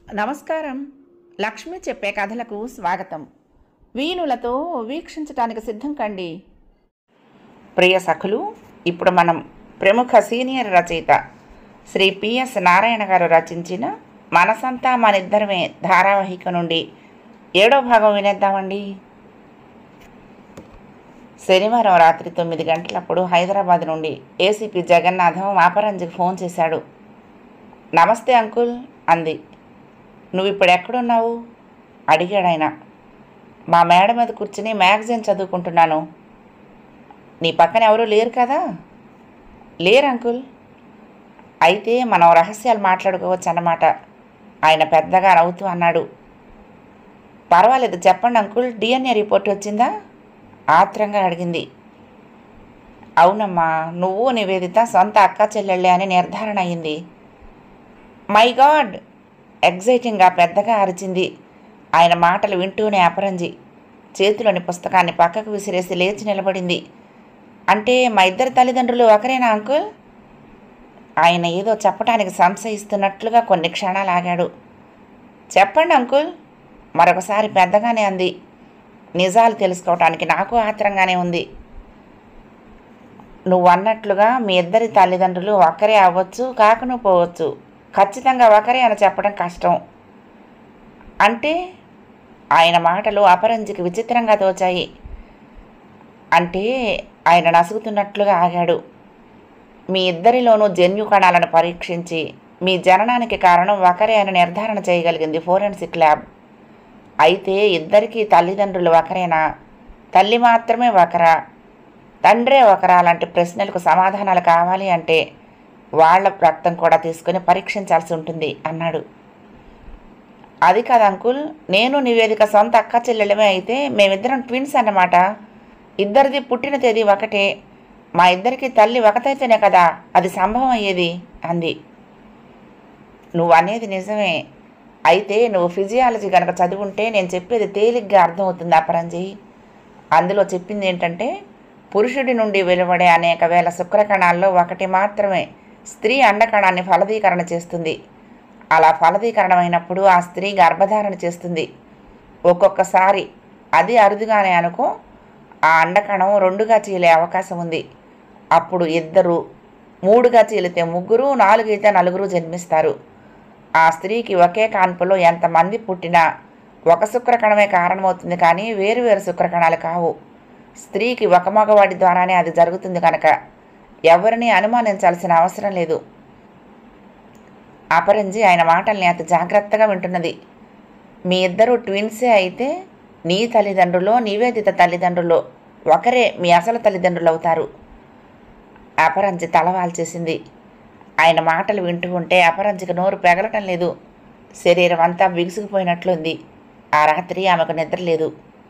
నమస్కారం లక్ష్మి చెప్పే కథలకు స్వాగతం వీణులతో వీక్షించటానికి సిద్ధం కండి ప్రియ సఖులు ఇప్పుడు మనం ప్రముఖ సీనియర్ రచయిత శ్రీ పిఎస్ నారాయణ గారు రచించిన మనసంతా మనిద్దరమే ధారావాహిక నుండి ఏడో భాగం వినేద్దామండి శనివారం రాత్రి తొమ్మిది గంటలప్పుడు హైదరాబాద్ నుండి ఏసీపీ జగన్నాథం అపరంజికి ఫోన్ చేశాడు నమస్తే అంకుల్ అంది నువ్వు ఇప్పుడు ఎక్కడున్నావు అడిగాడు ఆయన మా మేడ మీద కూర్చుని మ్యాగజైన్ చదువుకుంటున్నాను నీ పక్కన ఎవరూ లేరు కదా లేరు అంకుల్ అయితే మనం రహస్యాలు మాట్లాడుకోవచ్చు అన్నమాట ఆయన పెద్దగా నవ్వుతూ అన్నాడు పర్వాలేదు చెప్పండి అంకుల్ డిఎన్ఏ రిపోర్ట్ వచ్చిందా ఆత్రంగా అడిగింది అవునమ్మా నువ్వు నివేదిత సొంత అక్క చెల్లెళ్ళే అని నిర్ధారణ అయింది మై గాడ్ ఎగ్జైటింగ్గా పెద్దగా అరిచింది ఆయన మాటలు వింటూనే అపరంజి చేతిలోని పుస్తకాన్ని పక్కకు విసిరేసి లేచి నిలబడింది అంటే మా ఇద్దరు తల్లిదండ్రులు ఒకరేనా అంకుల్ ఆయన ఏదో చెప్పడానికి సంశయిస్తున్నట్లుగా కొన్ని క్షణాలు ఆగాడు చెప్పండి అంకుల్ మరొకసారి పెద్దగానే అంది నిజాలు తెలుసుకోవటానికి నాకు ఆత్రంగానే ఉంది నువ్వు అన్నట్లుగా మీ ఇద్దరి తల్లిదండ్రులు ఒకరే అవ్వచ్చు కాకను పోవచ్చు ఖచ్చితంగా ఒకరే అని చెప్పడం కష్టం అంటే ఆయన మాటలు అపరంజికి విచిత్రంగా తోచాయి అంటే ఆయన నసుగుతున్నట్లుగా ఆగాడు మీ ఇద్దరిలోనూ జన్యు కణాలను పరీక్షించి మీ జననానికి కారణం ఒకరే అని నిర్ధారణ చేయగలిగింది ఫోరెన్సిక్ ల్యాబ్ అయితే ఇద్దరికీ తల్లిదండ్రులు ఒకరేనా తల్లి మాత్రమే ఒకరా తండ్రే ఒకరా లాంటి ప్రశ్నలకు సమాధానాలు కావాలి అంటే వాళ్ళ రక్తం కూడా తీసుకుని పరీక్షించాల్సి ఉంటుంది అన్నాడు అది కాదు అంకుల్ నేను నివేదిక సొంత అక్క చెల్లెలమే అయితే మేమిద్దరం ట్విన్స్ అన్నమాట ఇద్దరిది పుట్టిన తేదీ ఒకటే మా ఇద్దరికి తల్లి ఒకటైతేనే కదా అది సంభవం అయ్యేది అంది నువ్వు అనేది నిజమే అయితే నువ్వు ఫిజియాలజీ కనుక చదువుంటే నేను చెప్పేది తేలిగ్గా అర్థమవుతుంది అపరంజి అందులో చెప్పింది ఏంటంటే పురుషుడి నుండి వెలువడే అనేక వేల శుక్రకణాల్లో ఒకటి మాత్రమే స్త్రీ అండకణాన్ని ఫలదీకరణ చేస్తుంది అలా ఫలదీకరణం అయినప్పుడు ఆ స్త్రీ గర్భధారణ చేస్తుంది ఒక్కొక్కసారి అది అరుదుగానే అనుకో ఆ అండకణం రెండుగా చీలే అవకాశం ఉంది అప్పుడు ఇద్దరు మూడుగా చీలితే ముగ్గురు నాలుగు అయితే నలుగురు జన్మిస్తారు ఆ స్త్రీకి ఒకే కాన్పులో ఎంతమంది పుట్టినా ఒక శుక్రకణమే కారణమవుతుంది కానీ వేరు వేరు శుక్రకణాలు కావు స్త్రీకి ఒక మగవాడి ద్వారానే అది జరుగుతుంది కనుక ఎవరిని అనుమానించాల్సిన అవసరం లేదు అపరంజి ఆయన మాటల్ని అతి జాగ్రత్తగా వింటున్నది మీ ఇద్దరు ట్విన్సే అయితే నీ తల్లిదండ్రులో నివేదిత తల్లిదండ్రులో ఒకరే మీ అసలు తల్లిదండ్రులు అవుతారు అపరంజి తలవాల్చేసింది ఆయన మాటలు వింటూ ఉంటే అపరంజికి నోరు పెగలటం లేదు శరీరం అంతా బిగుసుకుపోయినట్లుంది ఆ రాత్రి ఆమెకు నిద్ర లేదు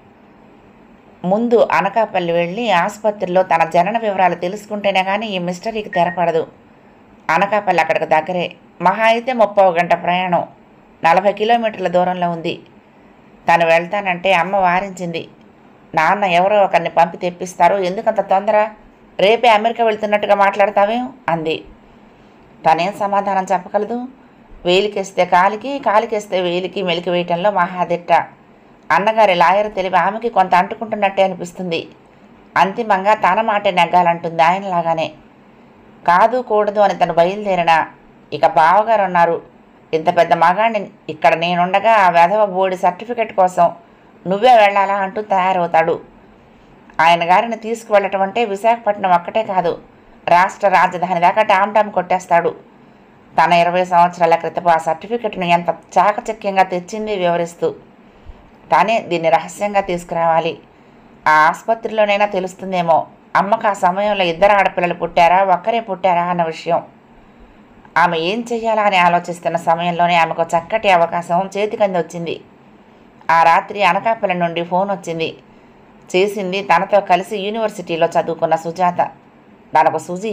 ముందు అనకాపల్లి వెళ్ళి ఆసుపత్రిలో తన జనన వివరాలు తెలుసుకుంటేనే కానీ ఈ మిస్టరీకి తెరపడదు అనకాపల్లి అక్కడికి దగ్గరే మహా అయితే ముప్పై గంట ప్రయాణం నలభై కిలోమీటర్ల దూరంలో ఉంది తను వెళ్తానంటే అమ్మ వారించింది నాన్న ఎవరో ఒకరిని పంపి తెప్పిస్తారు ఎందుకంత తొందర రేపే అమెరికా వెళ్తున్నట్టుగా మాట్లాడతావేం అంది తనేం సమాధానం చెప్పగలదు వేలికేస్తే కాలికి కాలికేస్తే వేలికి మెలికి వేయటంలో మహాదిట్ట అన్నగారి లాయర్ తెలివి ఆమెకి కొంత అంటుకుంటున్నట్టే అనిపిస్తుంది అంతిమంగా తన మాటే నెగ్గాలంటుంది ఆయనలాగానే కాదు కూడదు అని తను బయలుదేరినా ఇక బావగారు ఉన్నారు ఇంత పెద్ద మగాడిని ఇక్కడ నేనుండగా ఆ వెధవ బోడి సర్టిఫికెట్ కోసం నువ్వే వెళ్ళాలా అంటూ తయారవుతాడు ఆయన గారిని తీసుకువెళ్ళటం అంటే విశాఖపట్నం ఒక్కటే కాదు రాష్ట్ర రాజధాని దాకా టామ్ టామ్ కొట్టేస్తాడు తన ఇరవై సంవత్సరాల క్రితపు ఆ సర్టిఫికెట్ను ఎంత చాకచక్యంగా తెచ్చింది వివరిస్తూ తానే దీన్ని రహస్యంగా తీసుకురావాలి ఆ ఆసుపత్రిలోనైనా తెలుస్తుందేమో అమ్మకు ఆ సమయంలో ఇద్దరు ఆడపిల్లలు పుట్టారా ఒక్కరే పుట్టారా అన్న విషయం ఆమె ఏం చెయ్యాలా అని ఆలోచిస్తున్న సమయంలోనే ఆమెకు చక్కటి అవకాశం చేతికంది వచ్చింది ఆ రాత్రి అనకాపల్లి నుండి ఫోన్ వచ్చింది చేసింది తనతో కలిసి యూనివర్సిటీలో చదువుకున్న సుజాత తనకు సుజీ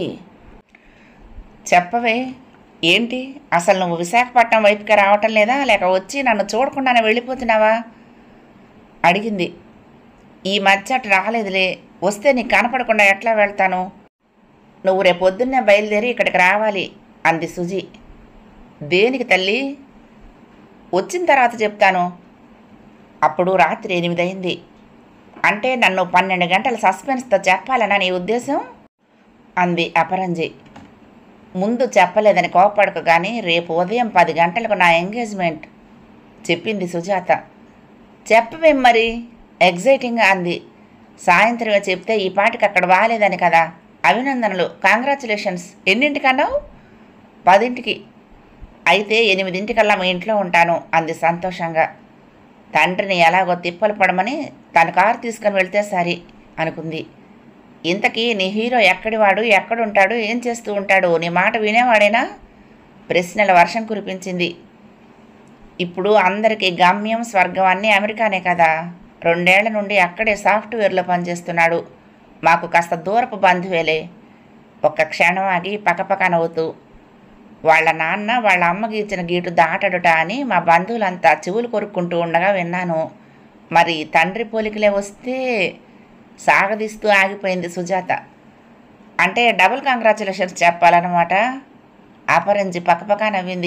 చెప్పవే ఏంటి అసలు నువ్వు విశాఖపట్నం వైపుకి రావటం లేదా లేక వచ్చి నన్ను చూడకుండానే వెళ్ళిపోతున్నావా అడిగింది ఈ మధ్య అటు రాలేదులే వస్తే నీకు కనపడకుండా ఎట్లా వెళ్తాను నువ్వు రేపు పొద్దున్నే బయలుదేరి ఇక్కడికి రావాలి అంది సుజి దేనికి తల్లి వచ్చిన తర్వాత చెప్తాను అప్పుడు రాత్రి ఎనిమిది అయింది అంటే నన్ను పన్నెండు గంటల సస్పెన్స్తో చెప్పాలన్న నీ ఉద్దేశం అంది అపరంజి ముందు చెప్పలేదని కోపడకు కానీ రేపు ఉదయం పది గంటలకు నా ఎంగేజ్మెంట్ చెప్పింది సుజాత చెప్పవేం మరి ఎగ్జైటింగ్గా అంది సాయంత్రమే చెప్తే ఈ పాటికి అక్కడ బాగాలేదని కదా అభినందనలు కాంగ్రాచులేషన్స్ ఎన్నింటికన్నావు పదింటికి అయితే ఎనిమిదింటికల్లా మీ ఇంట్లో ఉంటాను అంది సంతోషంగా తండ్రిని ఎలాగో తిప్పలు పడమని తన కారు తీసుకొని వెళ్తే సరి అనుకుంది ఇంతకీ నీ హీరో ఎక్కడివాడు ఎక్కడుంటాడు ఏం చేస్తూ ఉంటాడు నీ మాట వినేవాడేనా ప్రశ్నల వర్షం కురిపించింది ఇప్పుడు అందరికీ గమ్యం స్వర్గం అన్నీ అమెరికానే కదా రెండేళ్ల నుండి అక్కడే సాఫ్ట్వేర్లో పనిచేస్తున్నాడు మాకు కాస్త దూరపు బంధువేలే ఒక్క క్షణం ఆగి పకపక నవ్వుతూ వాళ్ళ నాన్న వాళ్ళ అమ్మకి ఇచ్చిన గీటు దాటడుట అని మా బంధువులంతా చెవులు కొరుక్కుంటూ ఉండగా విన్నాను మరి తండ్రి పోలికలే వస్తే సాగదీస్తూ ఆగిపోయింది సుజాత అంటే డబుల్ కంగ్రాచులేషన్స్ చెప్పాలన్నమాట అపరంజి పక్కపక్క నవ్వింది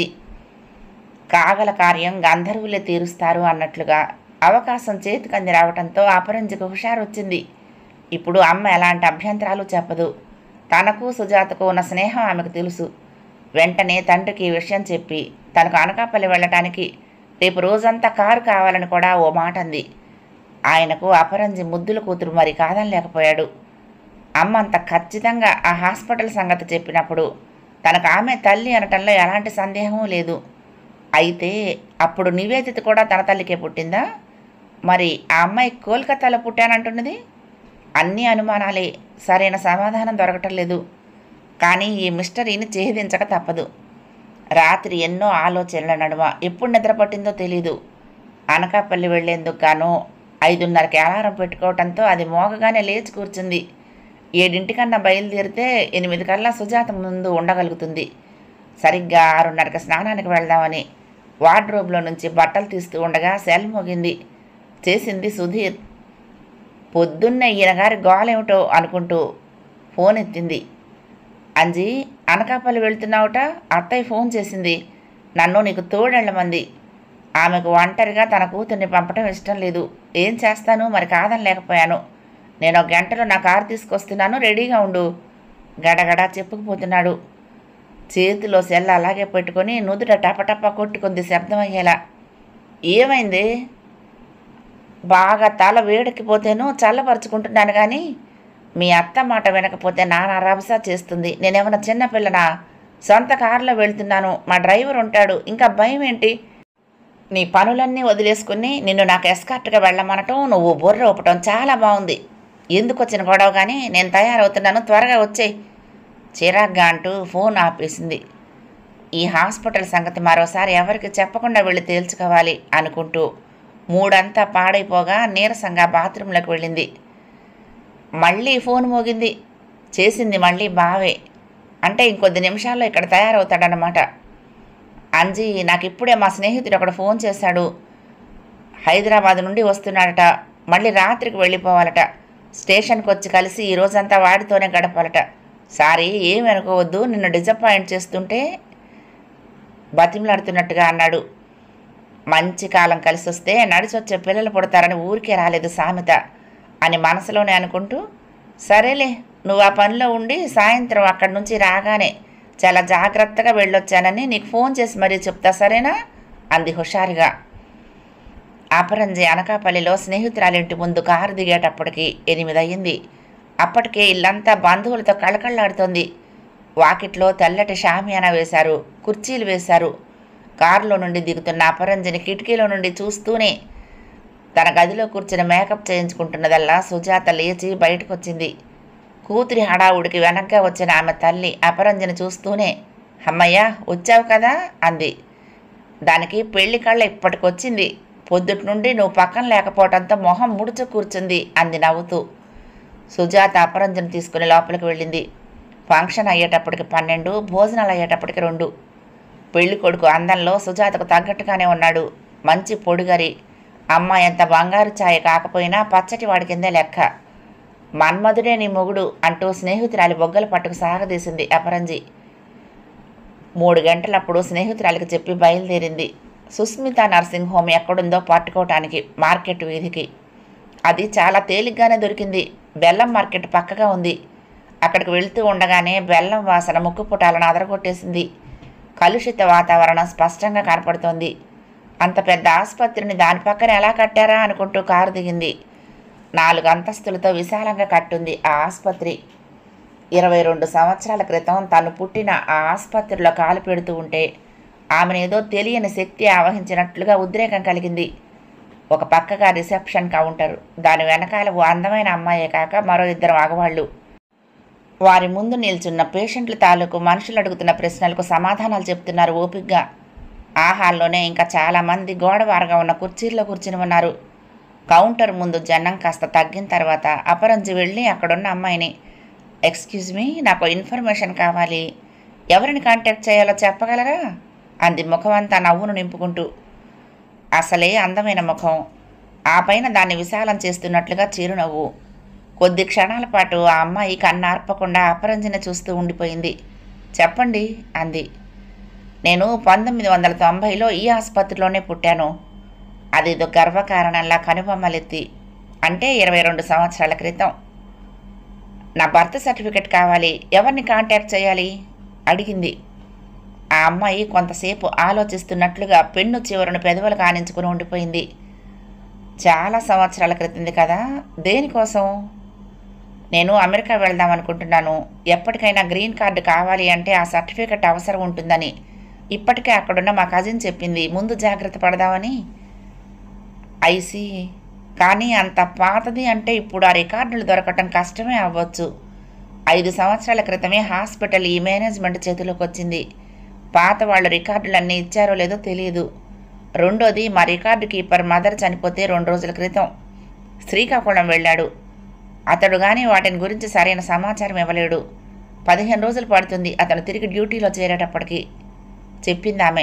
కాగల కార్యం గంధర్వులే తీరుస్తారు అన్నట్లుగా అవకాశం చేతికంది రావడంతో అపరంజికి హుషారు వచ్చింది ఇప్పుడు అమ్మ ఎలాంటి అభ్యంతరాలు చెప్పదు తనకు సుజాతకు ఉన్న స్నేహం ఆమెకు తెలుసు వెంటనే తండ్రికి ఈ విషయం చెప్పి తనకు అనకాపల్లి వెళ్ళటానికి రేపు రోజంతా కారు కావాలని కూడా ఓ మాట అంది ఆయనకు అపరంజి ముద్దుల కూతురు మరి కాదనలేకపోయాడు అమ్మ అంత ఖచ్చితంగా ఆ హాస్పిటల్ సంగతి చెప్పినప్పుడు తనకు ఆమె తల్లి అనటంలో ఎలాంటి సందేహం లేదు అయితే అప్పుడు నివేదిత కూడా తన తల్లికే పుట్టిందా మరి ఆ అమ్మాయి కోల్కతాలో పుట్టానంటున్నది అన్ని అనుమానాలే సరైన సమాధానం దొరకటం లేదు కానీ ఈ మిస్టరీని ఛేదించక తప్పదు రాత్రి ఎన్నో ఆలోచనల నడుమ ఎప్పుడు నిద్ర పట్టిందో తెలీదు అనకాపల్లి వెళ్లేందుకు గాను ఐదున్నరకి అలారం పెట్టుకోవడంతో అది మోగగానే లేచి కూర్చుంది ఏడింటికన్నా బయలుదేరితే ఎనిమిది కల్లా సుజాత ముందు ఉండగలుగుతుంది సరిగ్గా ఆరున్నరకి స్నానానికి వెళ్దామని వార్డ్రోబ్లో నుంచి బట్టలు తీస్తూ ఉండగా సెల్ మోగింది చేసింది సుధీర్ పొద్దున్న ఈయన గారి గోలేమిటో అనుకుంటూ ఫోన్ ఎత్తింది అంజీ అనకాపల్లి వెళ్తున్నావుట అత్తయ్య ఫోన్ చేసింది నన్ను నీకు తోడెళ్ళమంది ఆమెకు ఒంటరిగా తన కూతుర్ని పంపటం ఇష్టం లేదు ఏం చేస్తాను మరి కాదని లేకపోయాను నేను ఒక గంటలో నా కారు తీసుకొస్తున్నాను రెడీగా ఉండు గడగడ చెప్పుకుపోతున్నాడు చేతిలో సెల్ అలాగే పెట్టుకొని నుదుట టపటప కొట్టుకుంది శబ్దం అయ్యేలా ఏమైంది బాగా తల వేడెక్కిపోతేను చల్లపరుచుకుంటున్నాను కానీ మీ అత్త మాట వినకపోతే నాన్న రభసా చేస్తుంది నేనేమన్నా చిన్నపిల్లనా సొంత కారులో వెళ్తున్నాను మా డ్రైవర్ ఉంటాడు ఇంకా భయం ఏంటి నీ పనులన్నీ వదిలేసుకుని నిన్ను నాకు ఎస్కార్ట్గా వెళ్ళమనటం నువ్వు బుర్ర ఊపటం చాలా బాగుంది ఎందుకు వచ్చిన గొడవ కానీ నేను తయారవుతున్నాను త్వరగా వచ్చేయి చిరాగ్గా అంటూ ఫోన్ ఆపేసింది ఈ హాస్పిటల్ సంగతి మరోసారి ఎవరికి చెప్పకుండా వెళ్ళి తేల్చుకోవాలి అనుకుంటూ మూడంతా పాడైపోగా నీరసంగా బాత్రూంలోకి వెళ్ళింది మళ్ళీ ఫోన్ మోగింది చేసింది మళ్ళీ బావే అంటే ఇంకొద్ది నిమిషాల్లో ఇక్కడ తయారవుతాడనమాట అంజీ నాకు ఇప్పుడే మా స్నేహితుడు ఒకడు ఫోన్ చేశాడు హైదరాబాద్ నుండి వస్తున్నాడట మళ్ళీ రాత్రికి వెళ్ళిపోవాలట స్టేషన్కి వచ్చి కలిసి ఈ రోజంతా వాడితోనే గడపాలట సారీ ఏమి అనుకోవద్దు నిన్ను డిసప్పాయింట్ చేస్తుంటే బతిమలాడుతున్నట్టుగా అన్నాడు మంచి కాలం కలిసి వస్తే నడిచొచ్చే పిల్లలు పుడతారని ఊరికే రాలేదు సామెత అని మనసులోనే అనుకుంటూ సరేలే నువ్వు ఆ పనిలో ఉండి సాయంత్రం అక్కడి నుంచి రాగానే చాలా జాగ్రత్తగా వెళ్ళొచ్చానని నీకు ఫోన్ చేసి మరీ చెప్తా సరేనా అంది హుషారుగా అపరంజి అనకాపల్లిలో స్నేహితురాలింటి ముందు కారు దిగేటప్పటికి ఎనిమిది అయ్యింది అప్పటికే ఇల్లంతా బంధువులతో కళకళలాడుతోంది వాకిట్లో తెల్లటి షామియానా వేశారు కుర్చీలు వేశారు కారులో నుండి దిగుతున్న అపరంజిని కిటికీలో నుండి చూస్తూనే తన గదిలో కూర్చుని మేకప్ చేయించుకుంటున్నదల్లా సుజాత లేచి బయటకు వచ్చింది కూతురి హడావుడికి వెనక్గా వచ్చిన ఆమె తల్లి అపరంజిని చూస్తూనే అమ్మయ్య వచ్చావు కదా అంది దానికి పెళ్లి కళ్ళ ఇప్పటికొచ్చింది పొద్దుటి నుండి నువ్వు పక్కన లేకపోవడంతో మొహం ముడుచు కూర్చుంది అంది నవ్వుతూ సుజాత అపరంజను తీసుకుని లోపలికి వెళ్ళింది ఫంక్షన్ అయ్యేటప్పటికి పన్నెండు భోజనాలు అయ్యేటప్పటికి రెండు పెళ్లి కొడుకు అందంలో సుజాతకు తగ్గట్టుగానే ఉన్నాడు మంచి పొడిగరి అమ్మాయి ఎంత బంగారు ఛాయ కాకపోయినా పచ్చటి వాడి కిందే లెక్క మన్మధుడే నీ మొగుడు అంటూ స్నేహితురాలి బొగ్గలు పట్టుకు సాగదీసింది అపరంజి మూడు గంటలప్పుడు స్నేహితురాలికి చెప్పి బయలుదేరింది సుస్మిత నర్సింగ్ హోమ్ ఎక్కడుందో పట్టుకోవటానికి మార్కెట్ వీధికి అది చాలా తేలిగ్గానే దొరికింది బెల్లం మార్కెట్ పక్కగా ఉంది అక్కడికి వెళ్తూ ఉండగానే బెల్లం వాసన ముక్కు పుటాలను అదరగొట్టేసింది కలుషిత వాతావరణం స్పష్టంగా కనపడుతోంది అంత పెద్ద ఆసుపత్రిని దాని పక్కన ఎలా కట్టారా అనుకుంటూ కారు దిగింది నాలుగు అంతస్తులతో విశాలంగా కట్టుంది ఆ ఆసుపత్రి ఇరవై రెండు సంవత్సరాల క్రితం తను పుట్టిన ఆ ఆసుపత్రిలో కాలు పెడుతూ ఉంటే ఆమెను ఏదో తెలియని శక్తి ఆవహించినట్లుగా ఉద్రేకం కలిగింది ఒక పక్కగా రిసెప్షన్ కౌంటర్ దాని వెనకాల ఓ అందమైన అమ్మాయే కాక మరో ఇద్దరు మగవాళ్ళు వారి ముందు నిల్చున్న పేషెంట్ల తాలూకు మనుషులు అడుగుతున్న ప్రశ్నలకు సమాధానాలు చెప్తున్నారు ఓపిగ్గా ఆ హాల్లోనే ఇంకా చాలామంది గోడవారగా ఉన్న కుర్చీల్లో కూర్చుని ఉన్నారు కౌంటర్ ముందు జనం కాస్త తగ్గిన తర్వాత అపరంజి వెళ్ళి అక్కడున్న అమ్మాయిని ఎక్స్క్యూజ్ మీ నాకు ఇన్ఫర్మేషన్ కావాలి ఎవరిని కాంటాక్ట్ చేయాలో చెప్పగలరా అంది ముఖమంతా నవ్వును నింపుకుంటూ అసలే అందమైన ముఖం ఆ పైన దాన్ని విశాలం చేస్తున్నట్లుగా చిరునవ్వు కొద్ది క్షణాల పాటు ఆ అమ్మాయి కన్నార్పకుండా అపరంజిని చూస్తూ ఉండిపోయింది చెప్పండి అంది నేను పంతొమ్మిది వందల తొంభైలో ఈ ఆసుపత్రిలోనే పుట్టాను అదేదో గర్వకారణంలా కనుబొమ్మలెత్తి అంటే ఇరవై రెండు సంవత్సరాల క్రితం నా బర్త్ సర్టిఫికెట్ కావాలి ఎవరిని కాంటాక్ట్ చేయాలి అడిగింది ఆ అమ్మాయి కొంతసేపు ఆలోచిస్తున్నట్లుగా పెన్ను చివరను పెదవులు కానించుకుని ఉండిపోయింది చాలా సంవత్సరాల క్రితంది కదా దేనికోసం నేను అమెరికా వెళ్దాం అనుకుంటున్నాను ఎప్పటికైనా గ్రీన్ కార్డు కావాలి అంటే ఆ సర్టిఫికెట్ అవసరం ఉంటుందని ఇప్పటికే అక్కడున్న మా కజిన్ చెప్పింది ముందు జాగ్రత్త పడదామని ఐసి కానీ అంత పాతది అంటే ఇప్పుడు ఆ రికార్డులు దొరకటం కష్టమే అవ్వచ్చు ఐదు సంవత్సరాల క్రితమే హాస్పిటల్ ఈ మేనేజ్మెంట్ చేతిలోకి వచ్చింది పాత వాళ్ళు రికార్డులన్నీ ఇచ్చారో లేదో తెలియదు రెండోది మా రికార్డు కీపర్ మదర్ చనిపోతే రెండు రోజుల క్రితం శ్రీకాకుళం వెళ్ళాడు అతడు కానీ వాటిని గురించి సరైన సమాచారం ఇవ్వలేడు పదిహేను రోజులు పడుతుంది అతను తిరిగి డ్యూటీలో చేరేటప్పటికి చెప్పింది ఆమె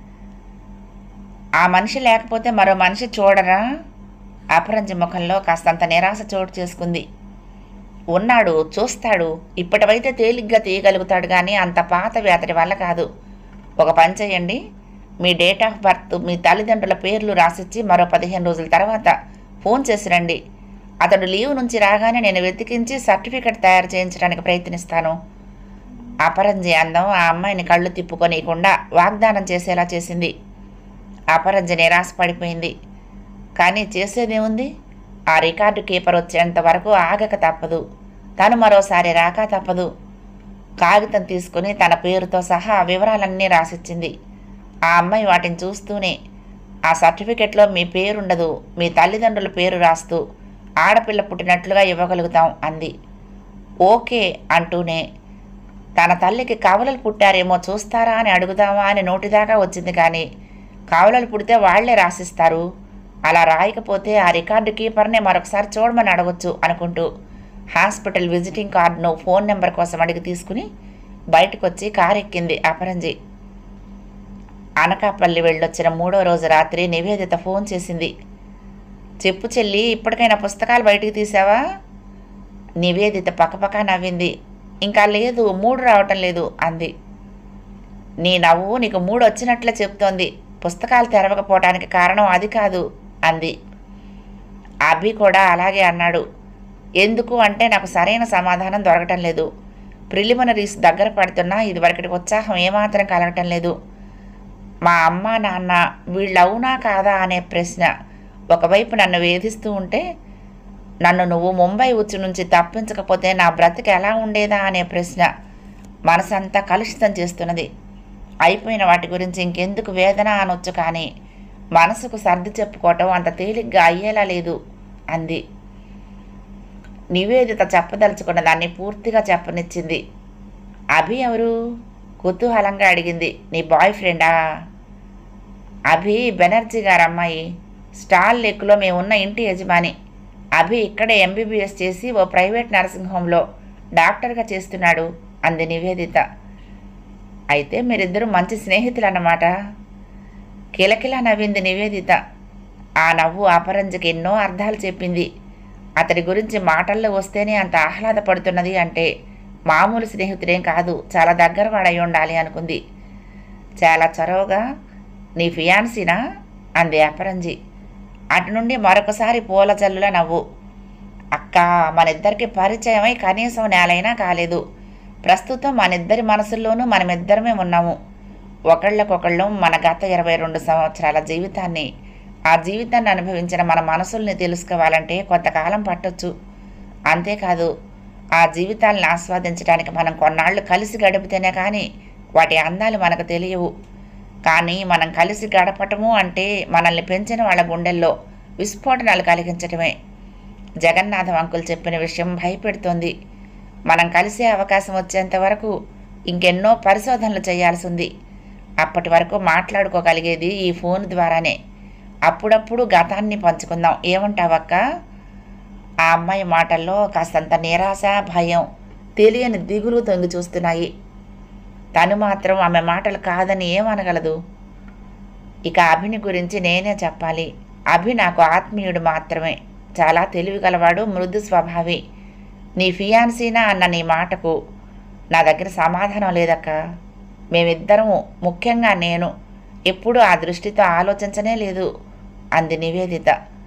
ఆ మనిషి లేకపోతే మరో మనిషి చూడరా అపరంజి ముఖంలో కాస్తంత నిరాశ చోటు చేసుకుంది ఉన్నాడు చూస్తాడు ఇప్పటివైతే తేలిగ్గా తీయగలుగుతాడు కానీ అంత పాతవి అతడి వల్ల కాదు ఒక పని చేయండి మీ డేట్ ఆఫ్ బర్త్ మీ తల్లిదండ్రుల పేర్లు రాసిచ్చి మరో పదిహేను రోజుల తర్వాత ఫోన్ చేసి రండి అతడు లీవ్ నుంచి రాగానే నేను వెతికించి సర్టిఫికెట్ తయారు చేయించడానికి ప్రయత్నిస్తాను అపరంజి అందం ఆ అమ్మాయిని కళ్ళు తిప్పుకొనియకుండా వాగ్దానం చేసేలా చేసింది అపరంజి నిరాశ పడిపోయింది కానీ చేసేదేముంది ఆ రికార్డు కీపర్ వచ్చేంత వరకు ఆగక తప్పదు తను మరోసారి రాక తప్పదు కాగితం తీసుకుని తన పేరుతో సహా ఆ వివరాలన్నీ రాసిచ్చింది ఆ అమ్మాయి వాటిని చూస్తూనే ఆ సర్టిఫికెట్లో మీ పేరుండదు మీ తల్లిదండ్రుల పేరు రాస్తూ ఆడపిల్ల పుట్టినట్లుగా ఇవ్వగలుగుతాం అంది ఓకే అంటూనే తన తల్లికి కవలలు పుట్టారేమో చూస్తారా అని అడుగుదామా అని నోటిదాకా వచ్చింది కానీ కవలలు పుడితే వాళ్లే రాసిస్తారు అలా రాయకపోతే ఆ రికార్డు కీపర్నే మరొకసారి చూడమని అడగొచ్చు అనుకుంటూ హాస్పిటల్ విజిటింగ్ కార్డును ఫోన్ నెంబర్ కోసం అడిగి తీసుకుని బయటకు వచ్చి కారు ఎక్కింది అపరంజి అనకాపల్లి వెళ్ళొచ్చిన మూడో రోజు రాత్రి నివేదిత ఫోన్ చేసింది చెప్పు చెల్లి ఇప్పటికైనా పుస్తకాలు బయటికి తీసావా నివేదిత పక్కపక్క నవ్వింది ఇంకా లేదు మూడు రావటం లేదు అంది నీ నవ్వు నీకు మూడు వచ్చినట్లే చెప్తోంది పుస్తకాలు తెరవకపోవడానికి కారణం అది కాదు అంది అభి కూడా అలాగే అన్నాడు ఎందుకు అంటే నాకు సరైన సమాధానం దొరకటం లేదు ప్రిలిమినరీస్ దగ్గర పడుతున్నా ఇదివరకటి ఉత్సాహం ఏమాత్రం కలగటం లేదు మా అమ్మ నాన్న వీళ్ళవునా కాదా అనే ప్రశ్న ఒకవైపు నన్ను వేధిస్తూ ఉంటే నన్ను నువ్వు ముంబై ఉచ్చు నుంచి తప్పించకపోతే నా బ్రతికి ఎలా ఉండేదా అనే ప్రశ్న మనసంతా కలుషితం చేస్తున్నది అయిపోయిన వాటి గురించి ఇంకెందుకు వేదన అనొచ్చు కానీ మనసుకు సర్ది చెప్పుకోవటం అంత తేలిగ్గా అయ్యేలా లేదు అంది నివేదిత చెప్పదలుచుకున్న దాన్ని పూర్తిగా చెప్పనిచ్చింది అభి ఎవరు కుతూహలంగా అడిగింది నీ బాయ్ ఫ్రెండా అభి బెనర్జీ గారు అమ్మాయి స్టాల్ లెక్కులో మేమున్న ఇంటి యజమాని అభి ఇక్కడే ఎంబీబీఎస్ చేసి ఓ ప్రైవేట్ నర్సింగ్ హోమ్లో డాక్టర్గా చేస్తున్నాడు అంది నివేదిత అయితే మీరిద్దరూ మంచి స్నేహితులు అన్నమాట కిలకిలా నవ్వింది నివేదిత ఆ నవ్వు అపరంజకి ఎన్నో అర్థాలు చెప్పింది అతడి గురించి మాటల్లో వస్తేనే అంత ఆహ్లాదపడుతున్నది అంటే మామూలు స్నేహితుడేం కాదు చాలా దగ్గర వాడై ఉండాలి అనుకుంది చాలా చొరవగా నీ ఫియాన్సీనా అంది అపరంజి అటు నుండి మరొకసారి పూల జల్లుల నవ్వు అక్క మనిద్దరికి పరిచయమై కనీసం నేలైనా కాలేదు ప్రస్తుతం మనిద్దరి మనసుల్లోనూ మనమిద్దరమే ఉన్నాము ఒకళ్ళకొకళ్ళం మన గత ఇరవై రెండు సంవత్సరాల జీవితాన్ని ఆ జీవితాన్ని అనుభవించిన మన మనసుల్ని తెలుసుకోవాలంటే కొంతకాలం పట్టొచ్చు అంతేకాదు ఆ జీవితాలను ఆస్వాదించడానికి మనం కొన్నాళ్ళు కలిసి గడిపితేనే కానీ వాటి అందాలు మనకు తెలియవు కానీ మనం కలిసి గడపటము అంటే మనల్ని పెంచిన వాళ్ళ గుండెల్లో విస్ఫోటనాలు కలిగించటమే జగన్నాథం అంకుల్ చెప్పిన విషయం భయపెడుతోంది మనం కలిసే అవకాశం వచ్చేంత వరకు ఇంకెన్నో పరిశోధనలు చేయాల్సి ఉంది అప్పటి వరకు మాట్లాడుకోగలిగేది ఈ ఫోన్ ద్వారానే అప్పుడప్పుడు గతాన్ని పంచుకుందాం ఏమంటావక్క ఆ అమ్మాయి మాటల్లో కాస్తంత నిరాశ భయం తెలియని దిగులు తొంగి చూస్తున్నాయి తను మాత్రం ఆమె మాటలు కాదని ఏమనగలదు ఇక అభిని గురించి నేనే చెప్పాలి అభి నాకు ఆత్మీయుడు మాత్రమే చాలా తెలివి గలవాడు మృదు స్వభావి నీ ఫియాన్సీనా అన్న నీ మాటకు నా దగ్గర సమాధానం లేదక్క మేమిద్దరము ముఖ్యంగా నేను ఎప్పుడూ ఆ దృష్టితో ఆలోచించనే లేదు అంది నివేదిత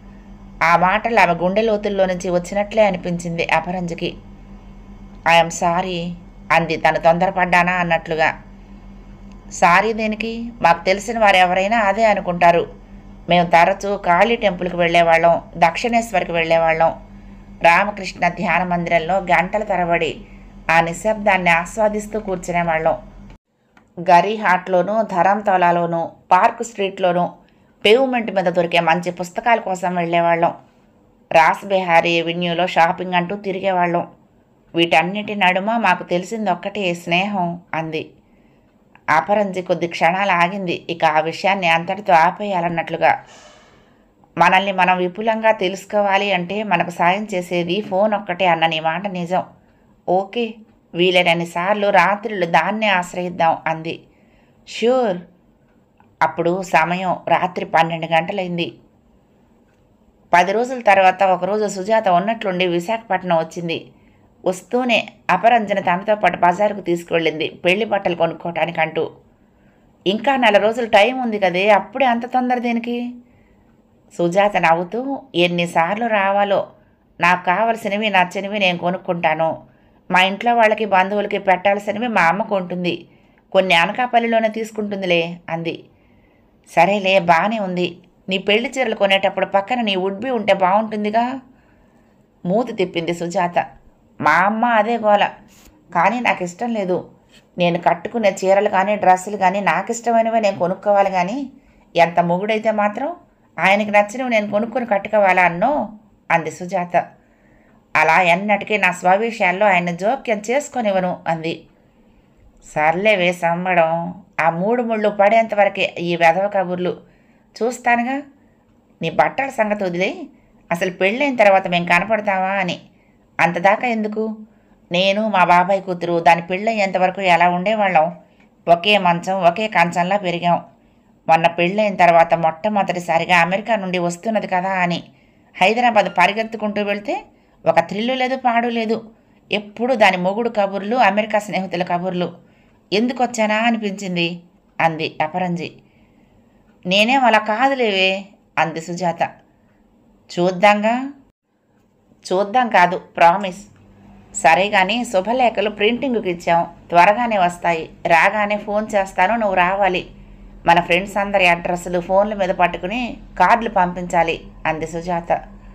ఆ మాటలు ఆమె గుండె లోతుల్లో నుంచి వచ్చినట్లే అనిపించింది అపరంజికి ఐఎమ్ సారీ అంది తను తొందరపడ్డానా అన్నట్లుగా సారీ దేనికి మాకు తెలిసిన వారు ఎవరైనా అదే అనుకుంటారు మేము తరచూ కాళీ టెంపుల్కి వెళ్ళేవాళ్ళం దక్షిణేశ్వరికి వెళ్ళేవాళ్ళం రామకృష్ణ ధ్యాన మందిరంలో గంటల తరబడి ఆ నిశ్శబ్దాన్ని ఆస్వాదిస్తూ కూర్చునేవాళ్ళం గరీ హాట్లోనూ ధరంతోలాలోనూ పార్క్ స్ట్రీట్లోనూ పేవ్మెంట్ మీద దొరికే మంచి పుస్తకాల కోసం వెళ్ళేవాళ్ళం రాస్ బెహారీ ఎవెన్యూలో షాపింగ్ అంటూ తిరిగేవాళ్ళం వీటన్నిటి నడుమ మాకు తెలిసింది ఒక్కటే స్నేహం అంది అపరంజి కొద్ది క్షణాలు ఆగింది ఇక ఆ విషయాన్ని అంతటితో ఆపేయాలన్నట్లుగా మనల్ని మనం విపులంగా తెలుసుకోవాలి అంటే మనకు సాయం చేసేది ఫోన్ ఒక్కటే అన్న నీ మాట నిజం ఓకే వీలైనన్ని సార్లు రాత్రులు దాన్నే ఆశ్రయిద్దాం అంది ష్యూర్ అప్పుడు సమయం రాత్రి పన్నెండు గంటలైంది పది రోజుల తర్వాత ఒకరోజు సుజాత ఉన్నట్లుండి విశాఖపట్నం వచ్చింది వస్తూనే అపరంజన తనతో పాటు బజారుకు తీసుకువెళ్ళింది పెళ్లి బట్టలు కొనుక్కోవటానికంటూ ఇంకా నెల రోజులు టైం ఉంది కదే అప్పుడే అంత తొందర దేనికి సుజాత నవ్వుతూ ఎన్నిసార్లు రావాలో నాకు కావలసినవి నచ్చనివి నేను కొనుక్కుంటాను మా ఇంట్లో వాళ్ళకి బంధువులకి పెట్టాల్సినవి మా అమ్మ కొంటుంది కొన్ని అనకాపల్లిలోనే తీసుకుంటుందిలే అంది సరేలే బాగానే ఉంది నీ పెళ్లి చీరలు కొనేటప్పుడు పక్కన నీ ఉడ్బి ఉంటే బాగుంటుందిగా మూతి తిప్పింది సుజాత మా అమ్మ అదే గోల కానీ నాకు ఇష్టం లేదు నేను కట్టుకునే చీరలు కానీ డ్రెస్సులు కానీ నాకు ఇష్టమైనవే నేను కొనుక్కోవాలి కానీ ఎంత మొగుడైతే మాత్రం ఆయనకి నచ్చినవి నేను కొనుక్కొని కట్టుకోవాలా అన్నో అంది సుజాత అలా ఎన్నటికీ నా స్వవిషయాల్లో ఆయన జోక్యం చేసుకొనివ్వను అంది సర్లే వేసమ్మడం ఆ మూడు ముళ్ళు పడేంత వరకే ఈ వెధవ కబుర్లు చూస్తానుగా నీ బట్టల సంగతి వదిలే అసలు పెళ్ళైన తర్వాత మేము కనపడతావా అని అంతదాకా ఎందుకు నేను మా బాబాయ్ కూతురు దాని పెళ్ళయ్యేంత వరకు ఎలా ఉండేవాళ్ళం ఒకే మంచం ఒకే కంచంలా పెరిగాం మొన్న పెళ్ళైన తర్వాత మొట్టమొదటిసారిగా అమెరికా నుండి వస్తున్నది కదా అని హైదరాబాద్ పరిగెత్తుకుంటూ వెళ్తే ఒక థ్రిల్లు లేదు పాడు లేదు ఎప్పుడు దాని మొగుడు కబుర్లు అమెరికా స్నేహితుల కబుర్లు ఎందుకు వచ్చానా అనిపించింది అంది అపరంజి నేనేం అలా కాదులేవే అంది సుజాత చూద్దాంగా చూద్దాం కాదు ప్రామిస్ సరే కానీ శుభలేఖలు ప్రింటింగ్కి ఇచ్చాం త్వరగానే వస్తాయి రాగానే ఫోన్ చేస్తాను నువ్వు రావాలి మన ఫ్రెండ్స్ అందరి అడ్రస్లు ఫోన్ల మీద పట్టుకుని కార్డులు పంపించాలి అంది సుజాత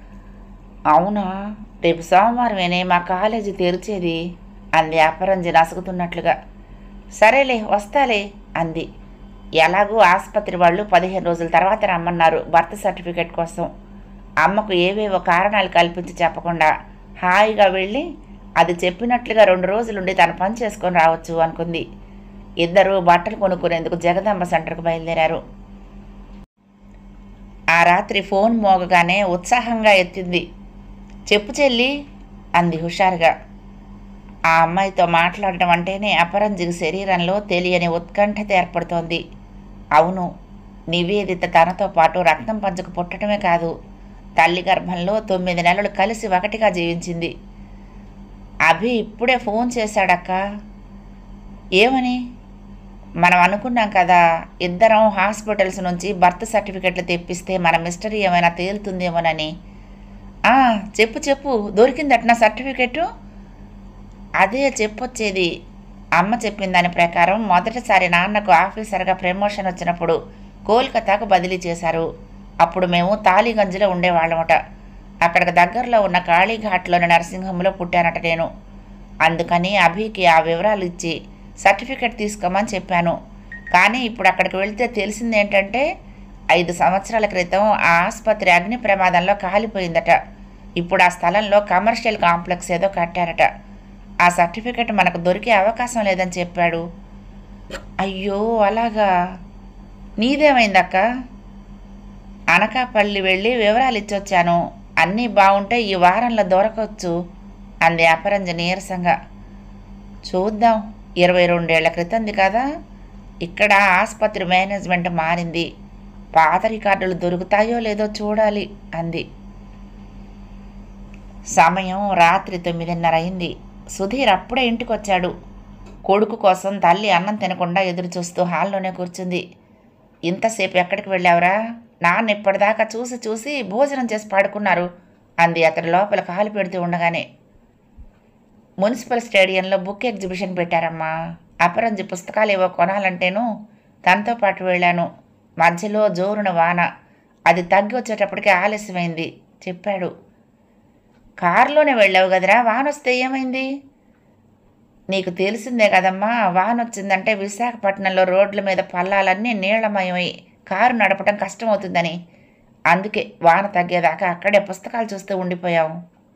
అవునా రేపు సోమవారమేనే మా కాలేజీ తెరిచేది అంది అపరంజి నసుగుతున్నట్లుగా సరేలే వస్తాలే అంది ఎలాగూ ఆసుపత్రి వాళ్ళు పదిహేను రోజుల తర్వాత రమ్మన్నారు బర్త్ సర్టిఫికేట్ కోసం అమ్మకు ఏవేవో కారణాలు కల్పించి చెప్పకుండా హాయిగా వెళ్ళి అది చెప్పినట్లుగా రెండు రోజులుండి తన పని చేసుకొని రావచ్చు అనుకుంది ఇద్దరు బట్టలు కొనుక్కునేందుకు జగదాంబ సెంటర్కు బయలుదేరారు ఆ రాత్రి ఫోన్ మోగగానే ఉత్సాహంగా ఎత్తింది చెప్పు చెల్లి అంది హుషారుగా ఆ అమ్మాయితో మాట్లాడటం అంటేనే అపరంజికి శరీరంలో తెలియని ఉత్కంఠత ఏర్పడుతోంది అవును నివేదిత తనతో పాటు రక్తం పంచుకు పుట్టడమే కాదు తల్లి గర్భంలో తొమ్మిది నెలలు కలిసి ఒకటిగా జీవించింది అభి ఇప్పుడే ఫోన్ చేశాడక్క ఏమని మనం అనుకున్నాం కదా ఇద్దరం హాస్పిటల్స్ నుంచి బర్త్ సర్టిఫికెట్లు తెప్పిస్తే మన మిస్టరీ ఏమైనా తేలుతుందేమోనని "ఆ, చెప్పు చెప్పు దొరికిందట నా సర్టిఫికెటు అదే చెప్పొచ్చేది అమ్మ చెప్పిన దాని ప్రకారం మొదటిసారి నాన్నకు ఆఫీసర్గా ప్రమోషన్ వచ్చినప్పుడు కోల్కతాకు బదిలీ చేశారు అప్పుడు మేము తాలిగంజ్లో ఉండేవాళ్ళమట అక్కడికి దగ్గరలో ఉన్న కాళీఘాట్లోని నరసింహంలో పుట్టానట నేను అందుకని అభికి ఆ వివరాలు ఇచ్చి సర్టిఫికెట్ తీసుకోమని చెప్పాను కానీ ఇప్పుడు అక్కడికి వెళ్తే తెలిసింది ఏంటంటే ఐదు సంవత్సరాల క్రితం ఆ ఆసుపత్రి అగ్ని ప్రమాదంలో కాలిపోయిందట ఇప్పుడు ఆ స్థలంలో కమర్షియల్ కాంప్లెక్స్ ఏదో కట్టారట ఆ సర్టిఫికెట్ మనకు దొరికే అవకాశం లేదని చెప్పాడు అయ్యో అలాగా నీదేమైందక్క అనకాపల్లి వెళ్ళి వివరాలు ఇచ్చొచ్చాను అన్నీ బాగుంటే ఈ వారంలో దొరకవచ్చు అంది అపరంజ నీరసంగా చూద్దాం ఇరవై రెండేళ్ల క్రితంది కదా ఇక్కడ ఆసుపత్రి మేనేజ్మెంట్ మారింది పాత రికార్డులు దొరుకుతాయో లేదో చూడాలి అంది సమయం రాత్రి తొమ్మిదిన్నర అయింది సుధీర్ అప్పుడే ఇంటికి వచ్చాడు కొడుకు కోసం తల్లి అన్నం తినకుండా ఎదురు చూస్తూ హాల్లోనే కూర్చుంది ఇంతసేపు ఎక్కడికి వెళ్ళావురా నాన్న ఇప్పటిదాకా చూసి చూసి భోజనం చేసి పడుకున్నారు అంది అతడి లోపల కాలు పెడుతూ ఉండగానే మున్సిపల్ స్టేడియంలో బుక్ ఎగ్జిబిషన్ పెట్టారమ్మా అపరంజి పుస్తకాలు ఏవో కొనాలంటేను తనతో పాటు వెళ్ళాను మధ్యలో జోరున వాన అది తగ్గి వచ్చేటప్పటికి ఆలస్యమైంది చెప్పాడు కారులోనే వెళ్ళావు కదరా వాన వస్తే ఏమైంది నీకు తెలిసిందే కదమ్మా వాన వచ్చిందంటే విశాఖపట్నంలో రోడ్ల మీద పల్లాలన్నీ నీళ్లమయమై కారు నడపడం కష్టమవుతుందని అందుకే వాన తగ్గేదాకా అక్కడే పుస్తకాలు చూస్తూ ఉండిపోయాం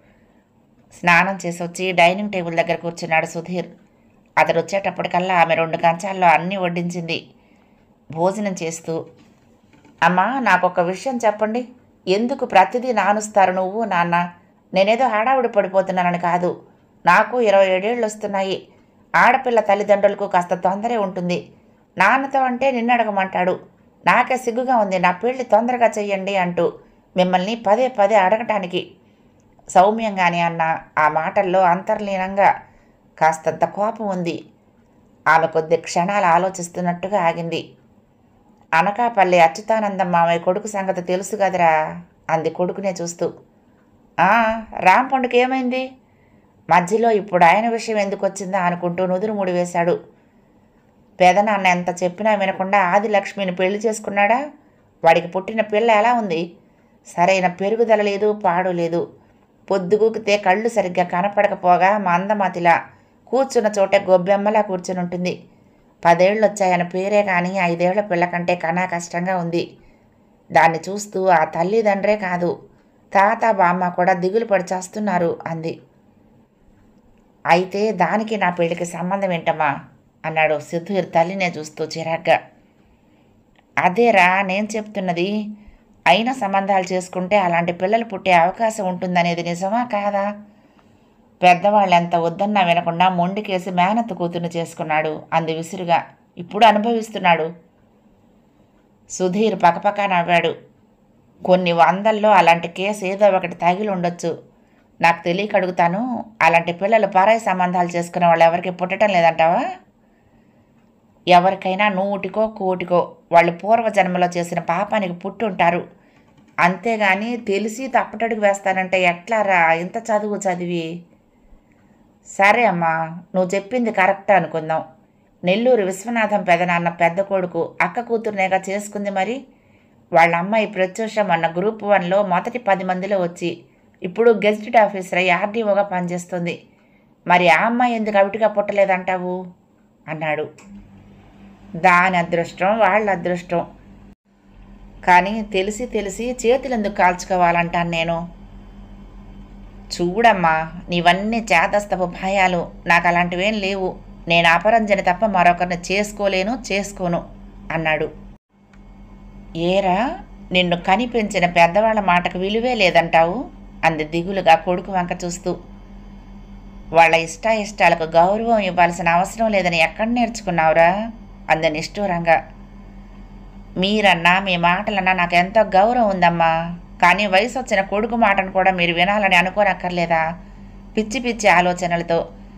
స్నానం చేసి వచ్చి డైనింగ్ టేబుల్ దగ్గర కూర్చున్నాడు సుధీర్ అతడు వచ్చేటప్పటికల్లా ఆమె రెండు కంచాల్లో అన్నీ వడ్డించింది భోజనం చేస్తూ అమ్మా నాకు ఒక విషయం చెప్పండి ఎందుకు ప్రతిదీ నానుస్తారు నువ్వు నాన్న నేనేదో హడావుడి పడిపోతున్నానని కాదు నాకు ఇరవై ఏడేళ్ళు వస్తున్నాయి ఆడపిల్ల తల్లిదండ్రులకు కాస్త తొందరే ఉంటుంది నాన్నతో అంటే నిన్ను అడగమంటాడు నాకే సిగ్గుగా ఉంది నా పెళ్లి తొందరగా చెయ్యండి అంటూ మిమ్మల్ని పదే పదే అడగటానికి సౌమ్యంగానే అన్న ఆ మాటల్లో అంతర్లీనంగా కాస్తంత కోపం ఉంది ఆమె కొద్ది క్షణాలు ఆలోచిస్తున్నట్టుగా ఆగింది అనకాపల్లి అచ్యుతానందం మామయ్య కొడుకు సంగతి తెలుసు కదరా అంది కొడుకునే చూస్తూ "ఆ, రామ్ పండుగ ఏమైంది మధ్యలో ఇప్పుడు ఆయన విషయం ఎందుకు వచ్చిందా అనుకుంటూ నుదురు ముడి వేశాడు పెదనాన్న ఎంత చెప్పినా వినకుండా ఆదిలక్ష్మిని పెళ్లి చేసుకున్నాడా వాడికి పుట్టిన పిల్ల ఎలా ఉంది సరైన పెరుగుదల లేదు పాడు లేదు పొద్దుగూకితే కళ్ళు సరిగ్గా కనపడకపోగా మందమతిలా కూర్చున్న చోటే గొబ్బెమ్మలా కూర్చుని ఉంటుంది పదేళ్ళు వచ్చాయన్న పేరే కానీ ఐదేళ్ల పిల్ల కంటే కన్నా కష్టంగా ఉంది దాన్ని చూస్తూ ఆ తల్లిదండ్రే కాదు తాత బామ్మ కూడా దిగులు పడి చేస్తున్నారు అంది అయితే దానికి నా పెళ్లికి సంబంధం ఏంటమ్మా అన్నాడు సిద్ధూర్ తల్లినే చూస్తూ చిరాగ్గా అదేరా నేను చెప్తున్నది అయిన సంబంధాలు చేసుకుంటే అలాంటి పిల్లలు పుట్టే అవకాశం ఉంటుందనేది నిజమా కాదా పెద్దవాళ్ళు ఎంత వద్దన్నా వినకుండా మొండికేసి మేనత్త కూతుర్ని చేసుకున్నాడు అంది విసురుగా ఇప్పుడు అనుభవిస్తున్నాడు సుధీర్ పకపక నవ్వాడు కొన్ని వందల్లో అలాంటి కేసు ఏదో ఒకటి తగిలి ఉండొచ్చు నాకు తెలియక అడుగుతాను అలాంటి పిల్లలు పరాయి సంబంధాలు చేసుకునే వాళ్ళు ఎవరికి పుట్టడం లేదంటావా ఎవరికైనా నూటికో కోటికో వాళ్ళు పూర్వజన్మలో చేసిన పాపానికి పుట్టుంటారు అంతేగాని తెలిసి తప్పటడుగు వేస్తానంటే ఎట్లారా ఇంత చదువు చదివి సరే అమ్మా నువ్వు చెప్పింది కరెక్ట్ అనుకుందాం నెల్లూరు విశ్వనాథం పెదనాన్న పెద్ద కొడుకు అక్క కూతురునేగా చేసుకుంది మరి వాళ్ళ అమ్మాయి ప్రత్యూష మొన్న గ్రూప్ వన్లో మొదటి పది మందిలో వచ్చి ఇప్పుడు గెజిటెడ్ ఆఫీసర్ అయ్యి ఆర్డీఓగా పనిచేస్తుంది మరి ఆ అమ్మాయి ఎందుకు అవిటిగా పుట్టలేదంటావు అన్నాడు దాని అదృష్టం వాళ్ళ అదృష్టం కానీ తెలిసి తెలిసి చేతులు ఎందుకు కాల్చుకోవాలంటాను నేను చూడమ్మా నీవన్నీ చేతస్తపు భయాలు నాకు అలాంటివేం లేవు నేను అపరంజని తప్ప మరొకరిని చేసుకోలేను చేసుకోను అన్నాడు ఏరా నిన్ను కనిపించిన పెద్దవాళ్ళ మాటకు విలువే లేదంటావు అంది దిగులుగా కొడుకు వంక చూస్తూ వాళ్ళ ఇష్టాయిష్టాలకు గౌరవం ఇవ్వాల్సిన అవసరం లేదని ఎక్కడ నేర్చుకున్నావురా అంది నిష్ఠూరంగా మీరన్నా మీ మాటలన్నా నాకు ఎంతో గౌరవం ఉందమ్మా కానీ వయసు వచ్చిన కొడుకు మాటను కూడా మీరు వినాలని అనుకోనక్కర్లేదా పిచ్చి పిచ్చి ఆలోచనలతో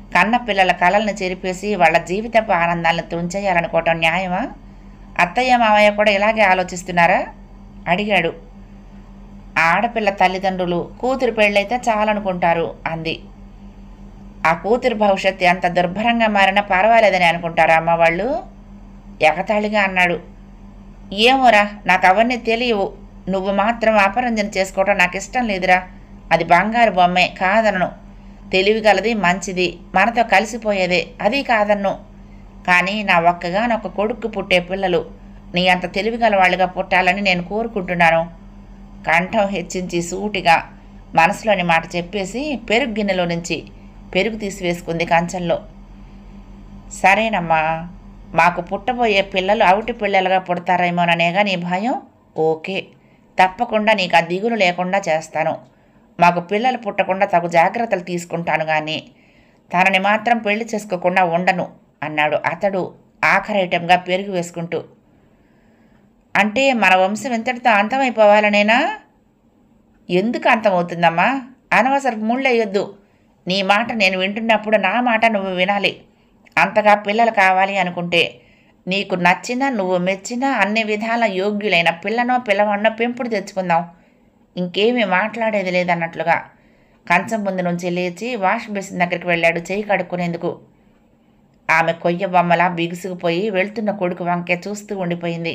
కన్న పిల్లల కలల్ని చెరిపేసి వాళ్ళ జీవితపు ఆనందాలను తుంచేయాలనుకోవటం న్యాయమా అత్తయ్య మామయ్య కూడా ఇలాగే ఆలోచిస్తున్నారా అడిగాడు ఆడపిల్ల తల్లిదండ్రులు కూతురు పెళ్ళైతే చాలనుకుంటారు అంది ఆ కూతురు భవిష్యత్తు ఎంత దుర్భరంగా మారినా పర్వాలేదని అనుకుంటారా అమ్మ వాళ్ళు ఎగతాళిగా అన్నాడు ఏమోరా నాకు అవన్నీ తెలియవు నువ్వు మాత్రం అపరంజన చేసుకోవటం నాకు ఇష్టం లేదురా అది బంగారు బొమ్మే కాదనను తెలివిగలది మంచిది మనతో కలిసిపోయేదే అది కాదన్ను కానీ నా ఒక్కగానొక్క కొడుకు పుట్టే పిల్లలు నీ అంత తెలివిగల వాళ్ళుగా పుట్టాలని నేను కోరుకుంటున్నాను కంఠం హెచ్చించి సూటిగా మనసులోని మాట చెప్పేసి పెరుగు గిన్నెలో నుంచి పెరుగు తీసివేసుకుంది కంచంలో సరేనమ్మా మాకు పుట్టబోయే పిల్లలు అవిటి పిల్లలుగా పుడతారేమోననేగా నీ భయం ఓకే తప్పకుండా నీకు ఆ దిగులు లేకుండా చేస్తాను మాకు పిల్లలు పుట్టకుండా తగు జాగ్రత్తలు తీసుకుంటాను కానీ తనని మాత్రం పెళ్లి చేసుకోకుండా ఉండను అన్నాడు అతడు ఆఖరి ఐటెంగా పెరుగు వేసుకుంటూ అంటే మన వంశం ఇంతటితో అంతమైపోవాలనేనా ఎందుకు అంతమవుతుందమ్మా అనవసరపు ముళ్ళేయొద్దు నీ మాట నేను వింటున్నప్పుడు నా మాట నువ్వు వినాలి అంతగా పిల్లలు కావాలి అనుకుంటే నీకు నచ్చినా నువ్వు మెచ్చినా అన్ని విధాల యోగ్యులైన పిల్లనో పిల్లవాడినో పెంపుడు తెచ్చుకుందాం ఇంకేమీ మాట్లాడేది లేదన్నట్లుగా కంచం ముందు నుంచి లేచి వాష్ బేసిన్ దగ్గరికి వెళ్ళాడు చేయి కడుక్కునేందుకు ఆమె కొయ్య బొమ్మలా బిగుసుకుపోయి వెళ్తున్న కొడుకు వంకే చూస్తూ ఉండిపోయింది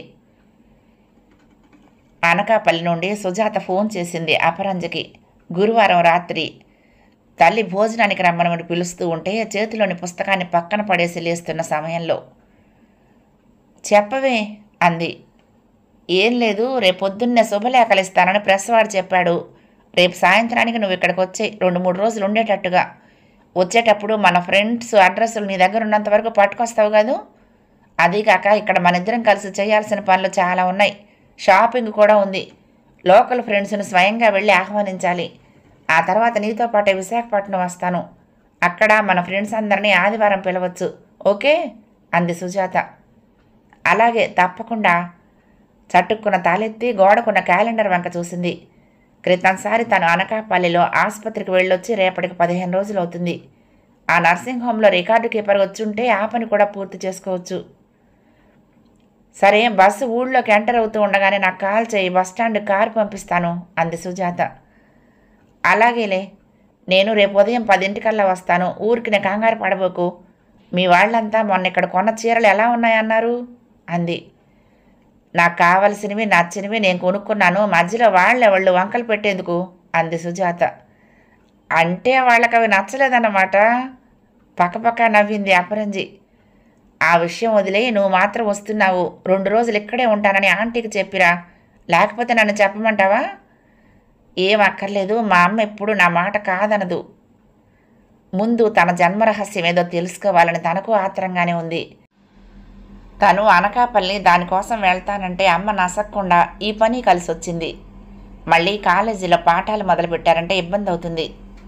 అనకాపల్లి నుండి సుజాత ఫోన్ చేసింది అపరంజకి గురువారం రాత్రి తల్లి భోజనానికి రమ్మని పిలుస్తూ ఉంటే చేతిలోని పుస్తకాన్ని పక్కన పడేసి లేస్తున్న సమయంలో చెప్పవే అంది ఏం లేదు రేపొద్దున్నే శుభలేఖలు ఇస్తానని ప్రెస్ వాడు చెప్పాడు రేపు సాయంత్రానికి నువ్వు ఇక్కడికి వచ్చే రెండు మూడు రోజులు ఉండేటట్టుగా వచ్చేటప్పుడు మన ఫ్రెండ్స్ అడ్రస్లు నీ దగ్గర ఉన్నంత వరకు పట్టుకొస్తావు కాదు అదీకాక ఇక్కడ మన ఇద్దరం కలిసి చేయాల్సిన పనులు చాలా ఉన్నాయి షాపింగ్ కూడా ఉంది లోకల్ ఫ్రెండ్స్ని స్వయంగా వెళ్ళి ఆహ్వానించాలి ఆ తర్వాత నీతో పాటే విశాఖపట్నం వస్తాను అక్కడ మన ఫ్రెండ్స్ అందరినీ ఆదివారం పిలవచ్చు ఓకే అంది సుజాత అలాగే తప్పకుండా చట్టుకున్న తాలెత్తి గోడకున్న క్యాలెండర్ వంక చూసింది క్రితంసారి తను అనకాపల్లిలో ఆసుపత్రికి వెళ్ళొచ్చి రేపటికి పదిహేను రోజులు అవుతుంది ఆ నర్సింగ్ హోమ్లో రికార్డు కీపర్ వచ్చుంటే ఆ పని కూడా పూర్తి చేసుకోవచ్చు సరే బస్సు ఊళ్ళోకి ఎంటర్ అవుతూ ఉండగానే నాకు కాల్ చేయి బస్టాండ్ కారు పంపిస్తాను అంది సుజాత అలాగేలే నేను రేపు ఉదయం పదింటికల్లా వస్తాను ఊరికి నేను కంగారు పడబోకు మీ వాళ్ళంతా మొన్న ఇక్కడ కొన్న చీరలు ఎలా ఉన్నాయన్నారు అంది నాకు కావలసినవి నచ్చినవి నేను కొనుక్కున్నాను మధ్యలో వాళ్ళెవళ్ళు వంకలు పెట్టేందుకు అంది సుజాత అంటే వాళ్ళకి అవి నచ్చలేదన్నమాట పక్కపక్క నవ్వింది అపరంజి ఆ విషయం వదిలే నువ్వు మాత్రం వస్తున్నావు రెండు రోజులు ఇక్కడే ఉంటానని ఆంటీకి చెప్పిరా లేకపోతే నన్ను చెప్పమంటావా ఏం అక్కర్లేదు మా అమ్మ ఎప్పుడు నా మాట కాదనదు ముందు తన జన్మరహస్యం ఏదో తెలుసుకోవాలని తనకు ఆత్రంగానే ఉంది తను అనకాపల్లి దానికోసం వెళ్తానంటే అమ్మ నసక్కుండా ఈ పని కలిసి వచ్చింది మళ్ళీ కాలేజీలో పాఠాలు మొదలుపెట్టారంటే ఇబ్బంది అవుతుంది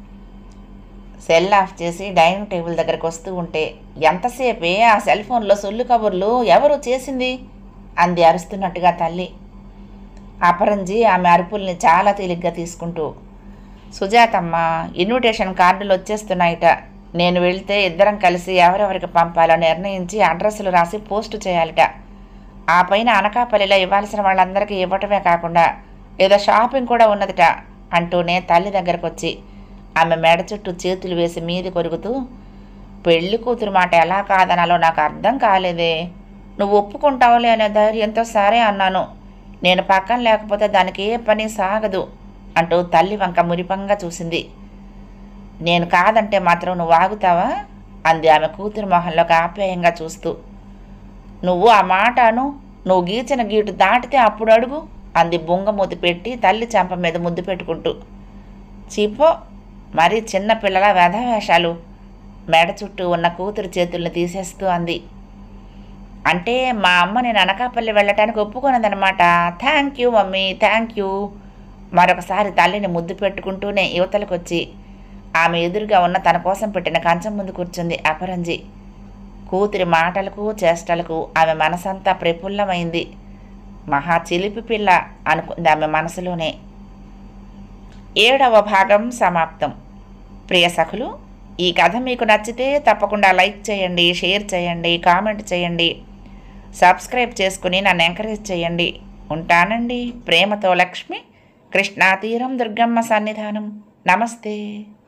సెల్ ఆఫ్ చేసి డైనింగ్ టేబుల్ దగ్గరకు వస్తూ ఉంటే ఎంతసేపే ఆ సెల్ ఫోన్లో సొల్లు కబుర్లు ఎవరు చేసింది అంది అరుస్తున్నట్టుగా తల్లి అపరంజి ఆమె అరుపుల్ని చాలా తేలిగ్గా తీసుకుంటూ సుజాతమ్మ ఇన్విటేషన్ కార్డులు వచ్చేస్తున్నాయిట నేను వెళ్తే ఇద్దరం కలిసి ఎవరెవరికి పంపాలో నిర్ణయించి అడ్రస్లు రాసి పోస్టు చేయాలిట ఆ పైన అనకాపల్లిలో ఇవ్వాల్సిన వాళ్ళందరికీ ఇవ్వటమే కాకుండా ఏదో షాపింగ్ కూడా ఉన్నదిట అంటూనే తల్లి దగ్గరకు వచ్చి ఆమె మెడ చుట్టూ చేతులు వేసి మీది కొరుకుతూ పెళ్లి కూతురు మాట ఎలా కాదనాలో నాకు అర్థం కాలేదే నువ్వు ఒప్పుకుంటావులే అనే ధైర్యంతో సరే అన్నాను నేను పక్కన లేకపోతే దానికి ఏ పని సాగదు అంటూ తల్లి వంక మురిపంగా చూసింది నేను కాదంటే మాత్రం నువ్వు ఆగుతావా అంది ఆమె కూతురు మొహంలోకి ఆప్యాయంగా చూస్తూ నువ్వు ఆ మాట అను నువ్వు గీచిన గీటు దాటితే అప్పుడు అడుగు అంది బొంగమూతి పెట్టి తల్లి చెంప మీద ముద్దు పెట్టుకుంటూ చీపో మరీ చిన్న పిల్లల వ్యధవేషాలు మెడ చుట్టూ ఉన్న కూతురు చేతుల్ని తీసేస్తూ అంది అంటే మా అమ్మ నేను అనకాపల్లి వెళ్ళటానికి ఒప్పుకున్నదనమాట thank you mummy thank you మరొకసారి తల్లిని ముద్దు పెట్టుకుంటూనే యువతలకు వచ్చి ఆమె ఎదురుగా ఉన్న తన కోసం పెట్టిన కంచం ముందు కూర్చుంది అపరంజి కూతురి మాటలకు చేష్టలకు ఆమె మనసంతా ప్రఫుల్లమైంది మహా చిలిపి పిల్ల అనుకుంది ఆమె మనసులోనే ఏడవ భాగం సమాప్తం ప్రియ సఖులు ఈ కథ మీకు నచ్చితే తప్పకుండా లైక్ చేయండి షేర్ చేయండి కామెంట్ చేయండి సబ్స్క్రైబ్ చేసుకుని నన్ను ఎంకరేజ్ చేయండి ఉంటానండి ప్రేమతో లక్ష్మి కృష్ణా తీరం దుర్గమ్మ సన్నిధానం నమస్తే